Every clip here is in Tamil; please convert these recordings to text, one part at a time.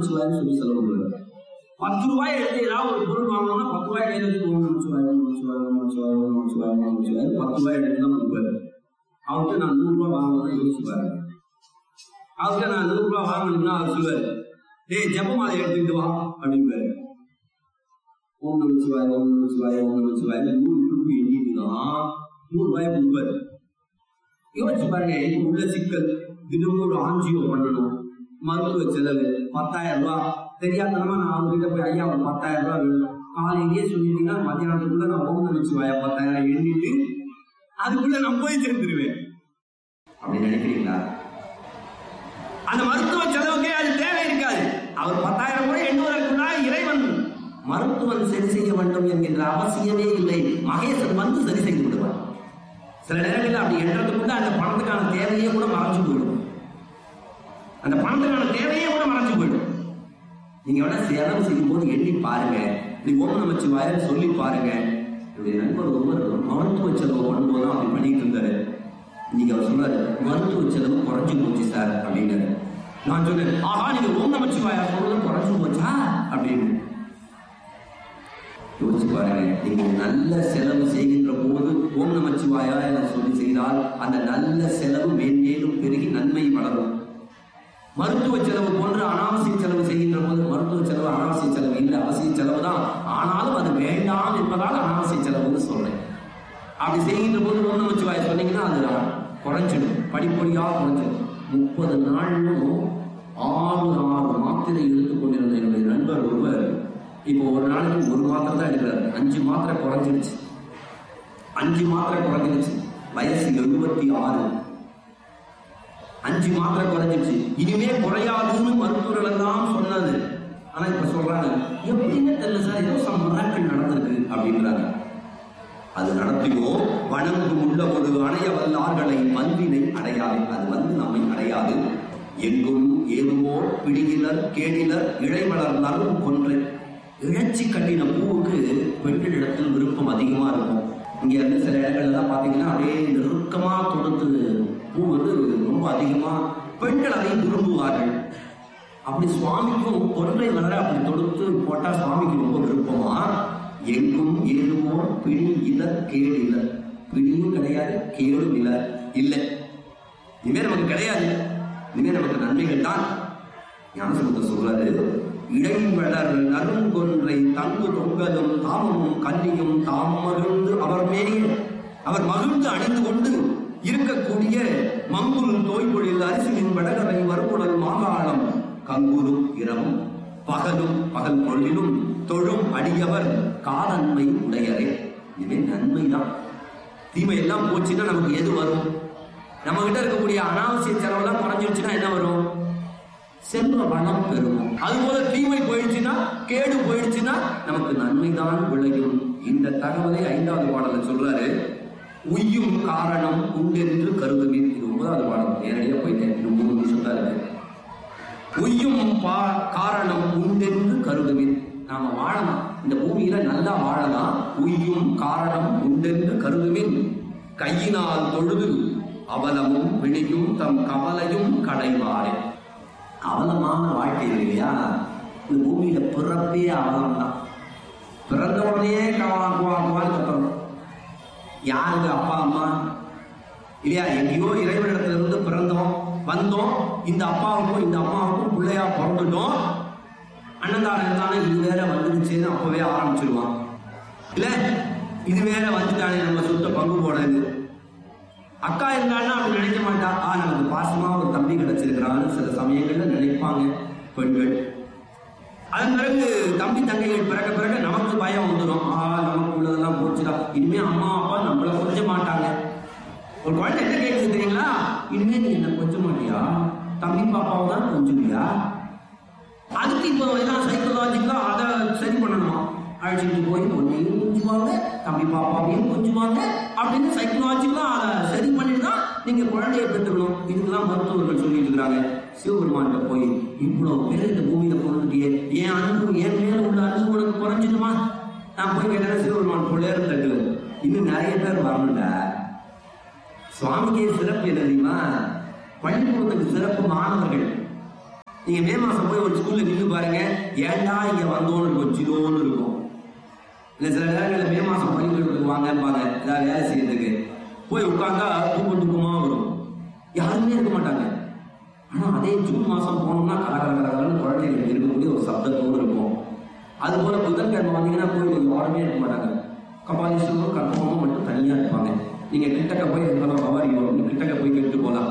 நமச்சிவாயன்னு சொல்லி செலவு பண்ணுவாரு பத்து ரூபாய் எடுத்து ஏதாவது ஒரு பொருள் வாங்கணும்னா பத்து ரூபாய் கையில வச்சு ஓம் நமச்சிவாய ஓம் நமச்சிவாய ஓம் நமச்சிவாய ஓம் நமச்சிவாய ஓம் நமச்சிவாய பத்து ரூபாய் எடுத்து தான் கொடுப்பாரு அவர்கிட்ட நான் நூறு ரூபாய் வாங்கணும்னு யோசிச்சு பாருங்க அவர்கிட்ட நான் நூறு ரூபாய் வாங்கணும்னா அவர் சொல்லுவாரு டேய் ஜெபமாலை எடுத்துட்டு வா அப்படின்பாரு ஓம் நமச்சிவாய ஓம் நமச்சிவாய ஓம் நமச்சிவாய நூறு ரூபாய் எண்ணிட்டு தான் நூறு ரூபாய் கொடுப்பாரு யோசிச்சு பாருங்க இன்னைக்கு உள்ள சிக்கல் தினமும் ஒரு ஆஞ்சியோ பண்ணணும் மருத்துவ செலவு பத்தாயிரம் ரூபாய் தெரியாதனமா நான் அவங்ககிட்ட போய் ஐயா ஒரு பத்தாயிரம் ரூபாய் வேணும் காலையிலேயே சொல்லிட்டீங்கன்னா மத்தியானத்துக்குள்ள நான் ஓம் நமச்சிவாய பத்தாயிரம் எண்ணிட்டு அதுக்குள்ள நான் போய் சேர்ந்துருவேன் அப்படி நினைக்கிறீங்களா அந்த மருத்துவ செலவுக்கே அது தேவை இருக்காது அவர் பத்தாயிரம் ரூபாய் எண்ணுவதற்குள்ளா இறைவன் மருத்துவன் சரி செய்ய வேண்டும் என்கின்ற அவசியமே இல்லை மகேசன் வந்து சரி செய்து விடுவார் சில நேரங்களில் அப்படி எண்றதுக்குள்ள அந்த பணத்துக்கான தேவையே கூட மறைஞ்சு போயிடும் அந்த பணத்துக்கான தேவையே கூட மறைஞ்சு போயிடும் நீங்க வேணா செலவு செய்யும் போது எண்ணி பாருங்க நீ ஓம் நமச்சிவாயன்னு சொல்லி பாருங்க என்னுடைய நண்பர் ஒருவர் மருத்துவ செலவு பண்ணும்போது தான் அப்படி பண்ணிட்டு இருந்தாரு இன்னைக்கு அவர் சொல்றாரு மருத்துவ செலவு குறைஞ்சு போச்சு சார் அப்படின்னாரு நான் சொன்னேன் ஆஹா நீங்க ஓம் நமச்சிவாயா சொல்றது குறைஞ்சு போச்சா அப்படின்னு யோசிச்சு பாருங்க நீங்க நல்ல செலவு செய்கின்ற போது ஓம் நமச்சிவாயா என சொல்லி செய்தால் அந்த நல்ல செலவு மேன்மேலும் பெருகி நன்மை வளரும் மருத்துவ செலவு போன்ற அனாவசிய செலவு செய்கின்ற போது மருத்துவ செலவு அனாவசிய செலவு இல்லை அவசிய செலவு தான் ஆனாலும் அது வேண்டாம் என்பதால் அனாவசிய செலவுன்னு சொல்றேன் அப்படி செய்கின்ற போது ஓம் நமச்சிவாய சொன்னீங்கன்னா அது குறைஞ்சிடும் படிப்படியாக குறைஞ்சிடும் முப்பது நாளும் ஆறு ஆறு மாத்திரை எடுத்துக் கொண்டிருந்த என்னுடைய நண்பர் ஒருவர் இப்போ ஒரு நாளைக்கு ஒரு மாத்திரை தான் எடுக்கிறார் அஞ்சு மாத்திரை குறைஞ்சிருச்சு அஞ்சு மாத்திரை குறைஞ்சிருச்சு வயசு எழுபத்தி ஆறு அஞ்சு மாத்திரை குறைஞ்சிருச்சு இனிமே குறையாதுன்னு மருத்துவர்கள் எல்லாம் சொன்னது ஆனா இப்ப சொல்றாங்க எப்படின்னு தெரியல சார் ஏதோ சம் மிராக்கள் நடந்திருக்கு அப்படின்றாங்க அது நடத்தியோ வணங்கும் உள்ள ஒரு அணைய வல்லார்களை வல்வினை அடையாது அது வந்து நம்மை அடையாது எங்கும் ஏதுவோ பிடியிலர் கேடிலர் இழைவளர் நரும் கொன்றை இழைச்சி கட்டின பூவுக்கு பெண்களிடத்தில் விருப்பம் அதிகமா இருக்கும் இங்க இருந்து சில இடங்கள்ல தான் பாத்தீங்கன்னா அப்படியே நெருக்கமா தொடுத்து பூ வந்து ரொம்ப அதிகமா பெண்கள் அதை விரும்புவார்கள் அப்படி சுவாமிக்கும் கொன்றை வளர அப்படி தொடுத்து போட்டா சுவாமிக்கு ரொம்ப விருப்பமா எங்கும் ஏதுமோ பிடி இலர் கேடு இலர் பிடியும் கிடையாது கேடும் இல்ல இல்லை இனிமே நமக்கு கிடையாது இனிமே நமக்கு நன்மைகள் தான் ஞானசமுத்த சொல்றாரு இடைவளர் நறுங்கொன்றை தங்கு தொங்கலும் தாமமும் கன்னியும் தாம் மகிழ்ந்து அவர் மேலே அவர் மகிழ்ந்து அணிந்து கொண்டு இருக்கக்கூடிய மங்குல் தோய்பொழில் அரிசியின் வடகரை வறுகுடல் மாகாணம் கங்குரும் இரவும் பகலும் பகல் பொழுதிலும் தொழும் அடியவர் காதன்மை உடையரே இதுவே நன்மைதான் தீமை எல்லாம் போச்சுன்னா நமக்கு எது வரும் நம்ம கிட்ட இருக்கக்கூடிய அனாவசிய செலவெல்லாம் குறைஞ்சிருச்சுன்னா என்ன வரும் செல்வ வளம் பெறும் அதுபோல தீமை போயிடுச்சுன்னா கேடு போயிடுச்சுன்னா நமக்கு நன்மைதான் விளையும் இந்த தகவலை ஐந்தாவது பாடல சொல்றாரு உய்யும் காரணம் உண்டென்று கருதுவீர் இது ஒன்பதாவது பாடம் நேரடியாக போயிட்டேன் இன்னும் மூணு நிமிஷம் தான் இருக்கு உய்யும் பா காரணம் உண்டென்று கருதுவீர் நாம வாழலாம் இந்த பூமியில நல்லா வாழலாம் உய்யும் காரணம் உண்டென்று கருதுவின் கையினால் தொழுது அவலமும் பிணியும் தம் கவலையும் கடைவாரே அவலமான வாழ்க்கை இல்லையா இந்த பூமியில பிறப்பே அவலம் தான் பிறந்த உடனே கவா குவா குவான்னு கத்தணும் யாருங்க அப்பா அம்மா இல்லையா எங்கேயோ இறைவனிடத்துல இருந்து பிறந்தோம் வந்தோம் இந்த அப்பாவுக்கும் இந்த அம்மாவுக்கும் பிள்ளையா பிறந்துட்டோம் அண்ணன்தாரம் இருந்தாலும் இது வேற வந்துடுச்சேன்னு அப்பவே ஆரம்பிச்சிருவான் இல்ல இது வேற வந்துட்டானே நம்ம சொத்த பங்கு போனது அக்கா இருந்தாலும் அப்படி நினைக்க மாட்டா ஆ நமக்கு பாசமா ஒரு தம்பி கிடைச்சிருக்கிறான்னு சில சமயங்கள்ல நினைப்பாங்க பெண்கள் அதன் பிறகு தம்பி தங்கைகள் பிறக்க பிறக்க நமக்கு பயம் வந்துடும் ஆ நமக்கு உள்ளதெல்லாம் போச்சுடா இனிமே அம்மா அப்பா நம்மள கொஞ்ச மாட்டாங்க ஒரு குழந்தை என்ன கேட்குது தெரியுங்களா இனிமே நீ என்ன கொஞ்ச மாட்டியா தம்பி பாப்பாவை தான் கொஞ்சமியா அதுக்கு இப்போ எல்லாம் சைக்கலாஜிக்கலா அதை சரி பண்ணணுமா அழைச்சிட்டு போய் பொண்ணையும் கொஞ்சுவாங்க தம்பி பாப்பாவையும் கொஞ்சுவாங்க அப்படின்னு சைக்கலாஜிக்கலா அதை சரி பண்ணிட்டு தான் நீங்க குழந்தைய பெற்றுக்கணும் இதுக்கெல்லாம் மருத்துவர்கள் சொல்லிட்டு இருக்கிறாங்க சிவபெருமான்கிட்ட போய் இவ்வளவு பேர் இந்த பூமியில பிறந்துட்டியே என் அன்பு என் மேல உள்ள அன்பு உனக்கு குறைஞ்சிடுமா நான் போய் கேட்டேன் சிவபெருமான் பிள்ளையர் தட்டு இன்னும் நிறைய பேர் வரணும்டா சுவாமிக்கே சிறப்பு என்ன தெரியுமா பள்ளிக்கூடத்துக்கு சிறப்பு மாணவர்கள் நீங்க மே மாசம் போய் ஒரு ஸ்கூல்ல நின்று பாருங்க ஏன்டா இங்க வந்தோன்னு இருக்கும் சிலோன்னு இருக்கும் இல்ல சில நேரங்களில் மே மாசம் பள்ளிக்கூடத்துக்கு வாங்கப்பாங்க ஏதாவது வேலை செய்யறதுக்கு போய் உட்கார்ந்தா தூக்கம் தூக்கமா வரும் யாருமே இருக்க மாட்டாங்க ஆனா அதே ஜூன் மாசம் போனோம்னா கலகல கலகலன்னு குழந்தைகள் இருக்கக்கூடிய ஒரு சப்தத்தோடு இருக்கும் அது போல புதன்கிழமை வந்தீங்கன்னா கோயில் யாருமே இருக்க மாட்டாங்க கபாலீஸ்வரரும் கற்பகமும் மட்டும் தனியா இருப்பாங்க நீங்க கிட்டக்க போய் ஹலோ ஹவாரி வரும் கிட்டக்க போய் கேட்டு போகலாம்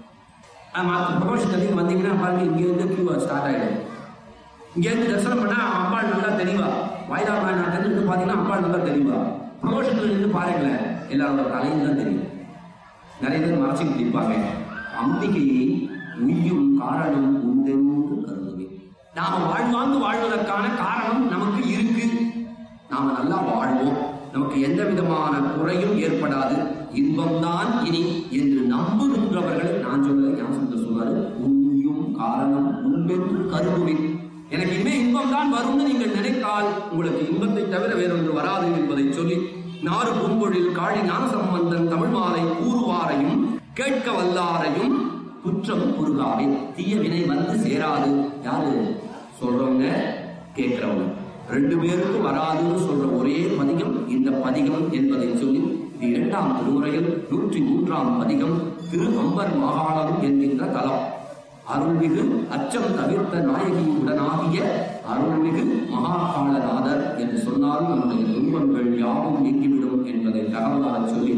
மற்ற ப்ரொமோஷன் வந்தீங்கன்னா பாருங்க இங்க இருந்து கியூ ஸ்டார்ட் ஆயிடும் இங்க இருந்து தரிசனம் பண்ணா அம்பாள் நல்லா தெளிவா வாய்தா நாட்டில இருந்து பாத்தீங்கன்னா அம்பாள் நல்லா தெளிவா ப்ரொமோஷன்ல இருந்து பாருங்களேன் எல்லாரோட தலையும் தான் தெரியும் நிறைய பேர் மறைச்சிக்கிட்டு நிற்பாங்க அம்பிகையை உய்யும் காரணம் உண்டென்று கருதுவேன் நாம வாழ்வாங்கு வாழ்வதற்கான காரணம் நமக்கு இருக்கு நாம நல்லா வாழ்வோம் நமக்கு எந்த விதமான குறையும் ஏற்படாது இன்பம்தான் இனி என்று நம்புகின்றவர்களை நான் சொல்ல ஞாபகத்தை சொன்னாரு உண்மையும் காரணம் உண்டென்று கருதுவேன் எனக்கு இனிமே இன்பம் தான் வரும்னு நீங்கள் நினைத்தால் உங்களுக்கு இன்பத்தை தவிர வேறொன்று வராது என்பதை சொல்லி நாறு பூம்பொழில் காழி ஞான சம்பந்தன் தமிழ் மாலை கூறுவாரையும் கேட்க வல்லாரையும் குற்றம் குறுகாவே தீய வினை வந்து சேராது யாரு சொல்றவங்க கேட்கிறவங்க ரெண்டு பேருக்கும் வராதுன்னு சொல்ற ஒரே பதிகம் இந்த பதிகம் என்பதை சொல்லி இது இரண்டாம் திருமுறையில் நூற்றி மூன்றாம் பதிகம் திரு அம்பர் மாகாணம் என்கின்ற தலம் அருள்மிகு அச்சம் தவிர்த்த நாயகி உடனாகிய அருள்மிகு மகாகாலநாதர் என்று சொன்னால் நம்முடைய துன்பங்கள் யாவும் நீங்கிவிடும் என்பதை தகவலாக சொல்லி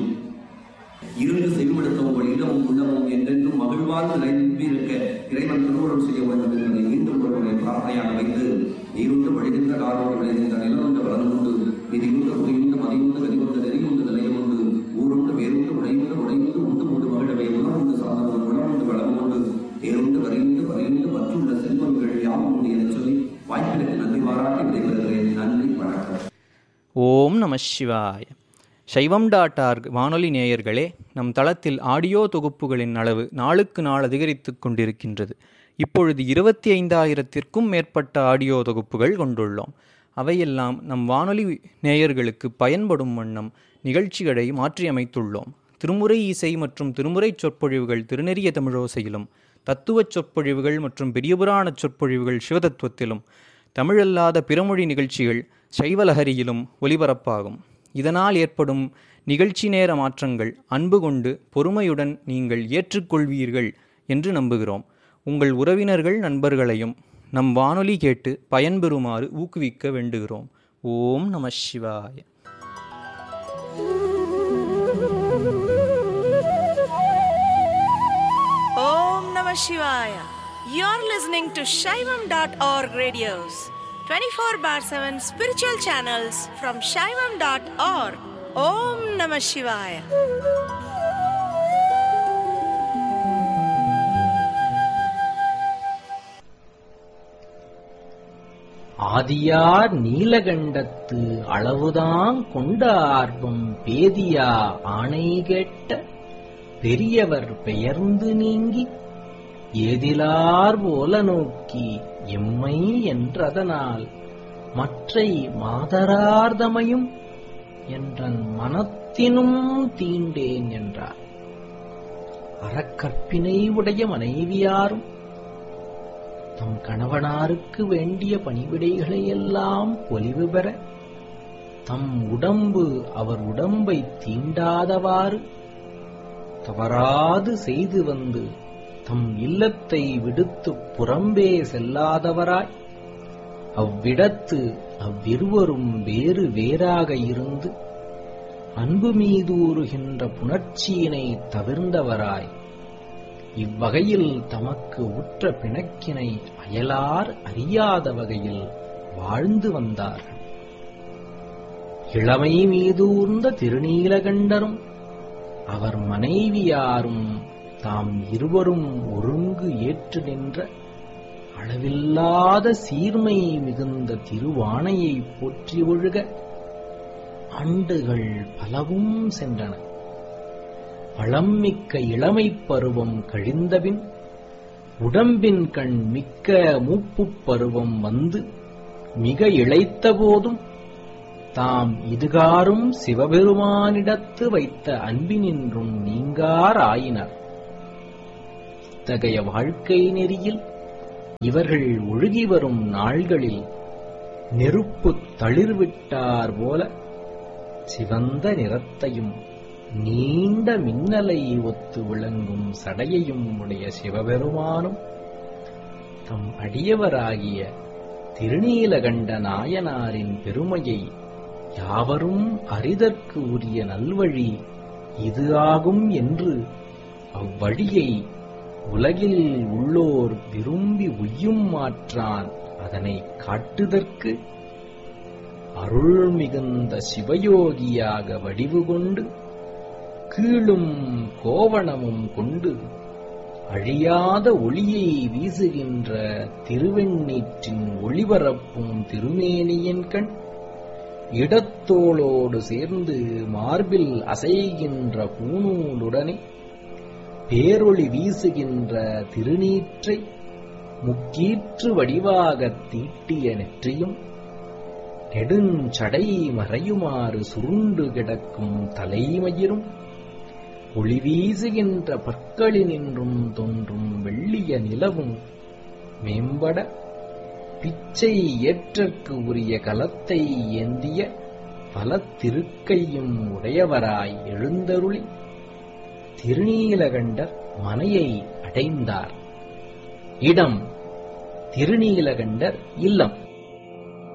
இருந்து செவிமடுத்த உங்கள் இடமும் உள்ளமும் என்றென்றும் மகிழ்வால் நிலைத்திருக்க இறைவன் திருவுருள் செய்ய வேண்டும் என்பதை மீண்டும் ஒருவரை பிரார்த்தனையாக வைத்து நீருண்டு வழிகின்ற காரோடு விளைகின்ற நிலவுண்டு வளர்ந்துண்டு விதியுண்டு உரியுண்டு மதியுண்டு கதிவுண்டு நெறியுண்டு நிலையமுண்டு ஊருண்டு வேறுண்டு உடையுண்டு உடையுண்டு உண்டு மூடு மகிழவே உணவுண்டு சாதனம் உணவுண்டு வளமுண்டு தேருண்டு வரையுண்டு வரையுண்டு மற்றுள்ள செல்வங்கள் யாவும் உண்டு என சொல்லி வாய்ப்பிற்கு நன்றி பாராட்டி விடைபெறுகிறேன் நன்றி வணக்கம் ஓம் நம சிவாய சைவம் டாட் ஆர்க் வானொலி நேயர்களே நம் தளத்தில் ஆடியோ தொகுப்புகளின் அளவு நாளுக்கு நாள் அதிகரித்து கொண்டிருக்கின்றது இப்பொழுது இருபத்தி ஐந்தாயிரத்திற்கும் மேற்பட்ட ஆடியோ தொகுப்புகள் கொண்டுள்ளோம் அவையெல்லாம் நம் வானொலி நேயர்களுக்கு பயன்படும் வண்ணம் நிகழ்ச்சிகளை மாற்றியமைத்துள்ளோம் திருமுறை இசை மற்றும் திருமுறை சொற்பொழிவுகள் திருநெறிய தமிழோசையிலும் தத்துவச் சொற்பொழிவுகள் மற்றும் பெரியபுராண சொற்பொழிவுகள் சிவதத்துவத்திலும் தமிழல்லாத பிறமொழி நிகழ்ச்சிகள் சைவலஹரியிலும் ஒலிபரப்பாகும் இதனால் ஏற்படும் நிகழ்ச்சி நேர மாற்றங்கள் அன்பு கொண்டு பொறுமையுடன் நீங்கள் ஏற்றுக்கொள்வீர்கள் என்று நம்புகிறோம் உங்கள் உறவினர்கள் நண்பர்களையும் நம் வானொலி கேட்டு பயன்பெறுமாறு ஊக்குவிக்க வேண்டுகிறோம் ஓம் நம சிவாய Om Namah Shivaya. You're listening to Shaivam.org radios, 24 bar 7 spiritual channels from Shaivam.org. Om Namah Shivaya. ஆதியார் நீலகண்டத்து அளவுதான் கொண்ட ஆர்வம் பேதியா ஆணை கேட்ட பெரியவர் பெயர்ந்து நீங்கி ஏதிலார் போல நோக்கி எம்மை என்றதனால் மற்றை மாதரார்தமையும் என்றன் மனத்தினும் தீண்டேன் என்றார் அறக்கற்பினை உடைய மனைவியாரும் தம் கணவனாருக்கு வேண்டிய பணிவிடைகளை எல்லாம் பொலிவு பெற தம் உடம்பு அவர் உடம்பை தீண்டாதவாறு தவறாது செய்து வந்து தம் இல்லத்தை விடுத்து புறம்பே செல்லாதவராய் அவ்விடத்து அவ்விருவரும் வேறு வேறாக இருந்து அன்பு மீதூறுகின்ற புணர்ச்சியினை தவிர்ந்தவராய் இவ்வகையில் தமக்கு உற்ற பிணக்கினை அயலார் அறியாத வகையில் வாழ்ந்து வந்தார்கள் இளமை மீதூர்ந்த திருநீலகண்டரும் அவர் மனைவியாரும் தாம் இருவரும் ஒருங்கு ஏற்று நின்ற அளவில்லாத சீர்மை மிகுந்த திருவானையை போற்றி ஒழுக ஆண்டுகள் பலவும் சென்றன வளம் மிக்க இளமைப் பருவம் கழிந்தபின் உடம்பின் கண் மிக்க மூப்புப் பருவம் வந்து மிக இழைத்த போதும் தாம் இதுகாரும் சிவபெருமானிடத்து வைத்த அன்பினின்றும் நீங்கார் ஆயினர் இத்தகைய வாழ்க்கை நெறியில் இவர்கள் ஒழுகி வரும் நாள்களில் நெருப்புத் தளிர்விட்டார் போல சிவந்த நிறத்தையும் நீண்ட மின்னலை ஒத்து விளங்கும் சடையையும் உடைய சிவபெருமானும் தம் அடியவராகிய திருநீலகண்ட நாயனாரின் பெருமையை யாவரும் அறிதற்கு உரிய நல்வழி இது ஆகும் என்று அவ்வழியை உலகில் உள்ளோர் விரும்பி உய்யும் மாற்றான் அதனை காட்டுதற்கு அருள் மிகுந்த சிவயோகியாக வடிவு கொண்டு கீழும் கோவணமும் கொண்டு அழியாத ஒளியை வீசுகின்ற திருவெண்ணீற்றின் ஒளிபரப்பும் திருமேனியின் கண் இடத்தோளோடு சேர்ந்து மார்பில் அசைகின்ற பூணூலுடனே பேரொளி வீசுகின்ற திருநீற்றை முக்கீற்று வடிவாகத் தீட்டிய நெற்றியும் நெடுஞ்சடை மறையுமாறு சுருண்டு கிடக்கும் தலைமயிரும் ஒளி வீசுகின்ற பற்களினின்றும் தோன்றும் வெள்ளிய நிலவும் மேம்பட பிச்சை ஏற்றற்கு உரிய கலத்தை ஏந்திய பல திருக்கையும் உடையவராய் எழுந்தருளி திருநீலகண்டர் மனையை அடைந்தார் இடம் திருநீலகண்டர் இல்லம்